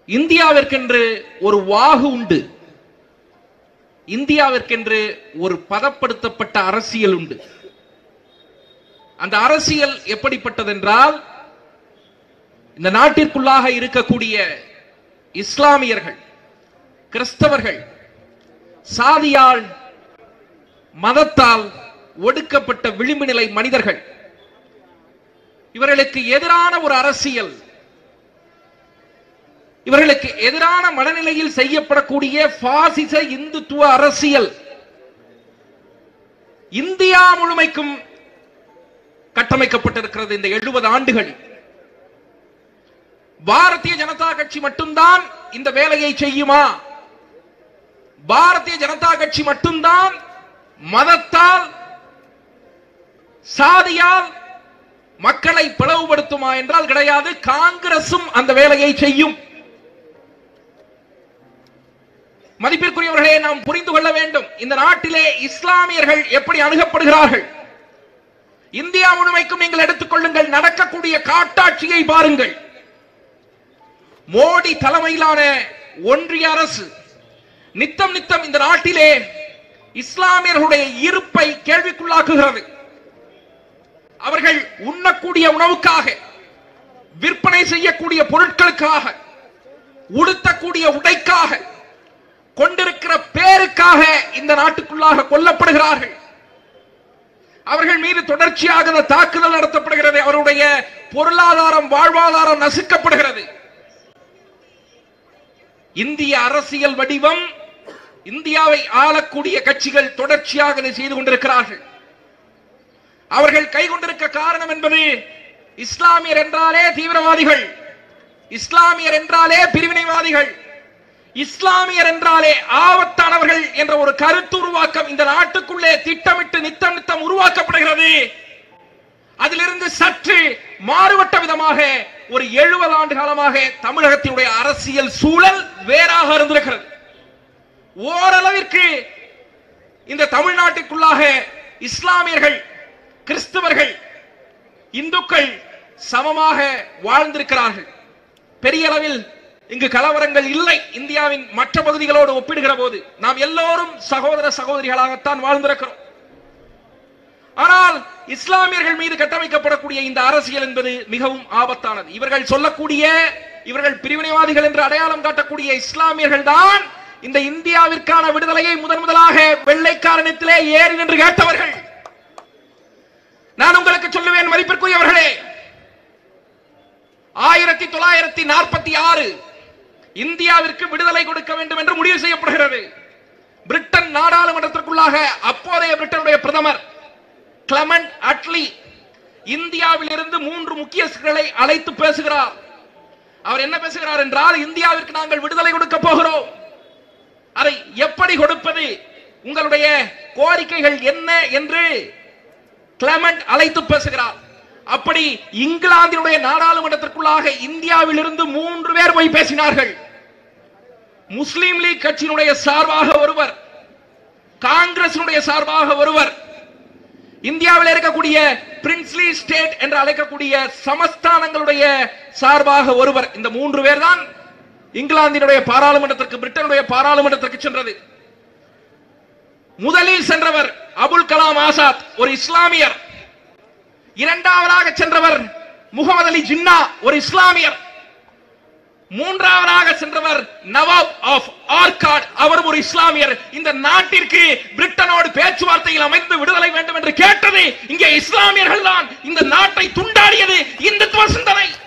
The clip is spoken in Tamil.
இந்தியாவிற்கென்று ஒரு வாகு உண்டு இந்தியாவிற்கென்று ஒரு பதப்படுத்தப்பட்ட அரசியல் உண்டு அந்த அரசியல் எப்படிப்பட்டதென்றால் இந்த நாட்டிற்குள்ளாக இருக்கக்கூடிய இஸ்லாமியர்கள் கிறிஸ்தவர்கள் சாதியால் மதத்தால் ஒடுக்கப்பட்ட விளிம்பு நிலை மனிதர்கள் இவர்களுக்கு எதிரான ஒரு அரசியல் இவர்களுக்கு எதிரான மனநிலையில் செய்யப்படக்கூடிய பாசிச இந்துத்துவ அரசியல் இந்தியா முழுமைக்கும் கட்டமைக்கப்பட்டிருக்கிறது இந்த எழுபது ஆண்டுகளில் பாரதிய ஜனதா கட்சி மட்டும்தான் இந்த வேலையை செய்யுமா பாரதிய ஜனதா கட்சி மட்டும்தான் மதத்தால் சாதியால் மக்களை பிளவுபடுத்துமா என்றால் கிடையாது காங்கிரசும் அந்த வேலையை செய்யும் மதிப்பிற்குரியவர்களே நாம் புரிந்து கொள்ள வேண்டும் இந்த நாட்டிலே இஸ்லாமியர்கள் எப்படி அணுகப்படுகிறார்கள் இந்தியா முழுமைக்கும் நீங்கள் எடுத்துக்கொள்ளுங்கள் நடக்கக்கூடிய காட்டாட்சியை பாருங்கள் மோடி தலைமையிலான ஒன்றிய அரசு நித்தம் நித்தம் இந்த நாட்டிலே இஸ்லாமியர்களுடைய இருப்பை கேள்விக்குள்ளாக்குகிறது அவர்கள் உண்ணக்கூடிய உணவுக்காக விற்பனை செய்யக்கூடிய பொருட்களுக்காக உடுத்தக்கூடிய உடைக்காக கொண்டிருக்கிற பேருக்காக இந்த நாட்டுக்குள்ளாக கொல்லப்படுகிறார்கள் அவர்கள் மீது தொடர்ச்சியாக இந்த தாக்குதல் நடத்தப்படுகிறது அவருடைய பொருளாதாரம் வாழ்வாதாரம் நசுக்கப்படுகிறது இந்திய அரசியல் வடிவம் இந்தியாவை ஆளக்கூடிய கட்சிகள் தொடர்ச்சியாக இதை செய்து கொண்டிருக்கிறார்கள் அவர்கள் கை கொண்டிருக்க காரணம் என்பது இஸ்லாமியர் என்றாலே தீவிரவாதிகள் இஸ்லாமியர் என்றாலே பிரிவினைவாதிகள் இஸ்லாமியர் என்றாலே ஆபத்தானவர்கள் என்ற ஒரு கருத்து உருவாக்கம் இந்த நாட்டுக்குள்ளே திட்டமிட்டு நித்தம் நித்தம் உருவாக்கப்படுகிறது அதிலிருந்து சற்று மாறுபட்ட விதமாக ஒரு எழுபது ஆண்டு காலமாக தமிழகத்தினுடைய அரசியல் சூழல் வேறாக இருந்திருக்கிறது ஓரளவிற்கு இந்த தமிழ்நாட்டிற்குள்ளாக இஸ்லாமியர்கள் கிறிஸ்தவர்கள் இந்துக்கள் சமமாக வாழ்ந்திருக்கிறார்கள் பெரிய அளவில் இங்கு கலவரங்கள் இல்லை இந்தியாவின் மற்ற பகுதிகளோடு ஒப்பிடுகிற போது நாம் எல்லோரும் சகோதர சகோதரிகளாகத்தான் வாழ்ந்திருக்கிறோம் ஆனால் இஸ்லாமியர்கள் மீது கட்டமைக்கப்படக்கூடிய இந்த அரசியல் என்பது மிகவும் ஆபத்தானது இவர்கள் சொல்லக்கூடிய இவர்கள் பிரிவினைவாதிகள் என்று அடையாளம் காட்டக்கூடிய இஸ்லாமியர்கள் தான் இந்த இந்தியாவிற்கான விடுதலையை முதன் முதலாக வெள்ளைக்காரனத்திலே ஏறி நின்று கேட்டவர்கள் நான் உங்களுக்கு சொல்லுவேன் மதிப்பிற்குரியவர்களே ஆயிரத்தி தொள்ளாயிரத்தி நாற்பத்தி ஆறு இந்தியாவிற்கு விடுதலை கொடுக்க வேண்டும் என்று முடிவு செய்யப்படுகிறது பிரிட்டன் நாடாளுமன்றத்திற்குள்ளாக அப்போதைய பிரிட்டனுடைய பிரதமர் கிளமண்ட் அட்லி இந்தியாவில் இருந்து மூன்று முக்கியஸ்தர்களை அழைத்து பேசுகிறார் அவர் என்ன பேசுகிறார் என்றால் இந்தியாவிற்கு நாங்கள் விடுதலை கொடுக்க போகிறோம் அதை எப்படி கொடுப்பது உங்களுடைய கோரிக்கைகள் என்ன என்று கிளமண்ட் அழைத்து பேசுகிறார் அப்படி இங்கிலாந்தினுடைய நாடாளுமன்றத்திற்குள்ளாக இந்தியாவில் இருந்து மூன்று பேர் போய் பேசினார்கள் முஸ்லீம் லீக் கட்சியினுடைய சார்பாக ஒருவர் காங்கிரசினுடைய சார்பாக ஒருவர் இந்தியாவில் இருக்கக்கூடிய பிரின்ஸ்லி ஸ்டேட் என்று அழைக்கக்கூடிய சமஸ்தானங்களுடைய சார்பாக ஒருவர் இந்த மூன்று பேர் தான் இங்கிலாந்தினுடைய பாராளுமன்றத்திற்கு பிரிட்டனுடைய பாராளுமன்றத்திற்கு சென்றது முதலில் சென்றவர் அபுல் கலாம் ஆசாத் ஒரு இஸ்லாமியர் இரண்டாவதாக சென்றவர் முகமது அலி ஜின்னா ஒரு இஸ்லாமியர் மூன்றாவதாக சென்றவர் நவாப் ஆஃப் ஆர்காட் அவர் ஒரு இஸ்லாமியர் இந்த நாட்டிற்கு பிரிட்டனோடு பேச்சுவார்த்தையில் அமைந்து விடுதலை வேண்டும் என்று கேட்டது இங்கே இஸ்லாமியர்கள் தான் இந்த நாட்டை துண்டாடியது இந்துத்துவ சிந்தனை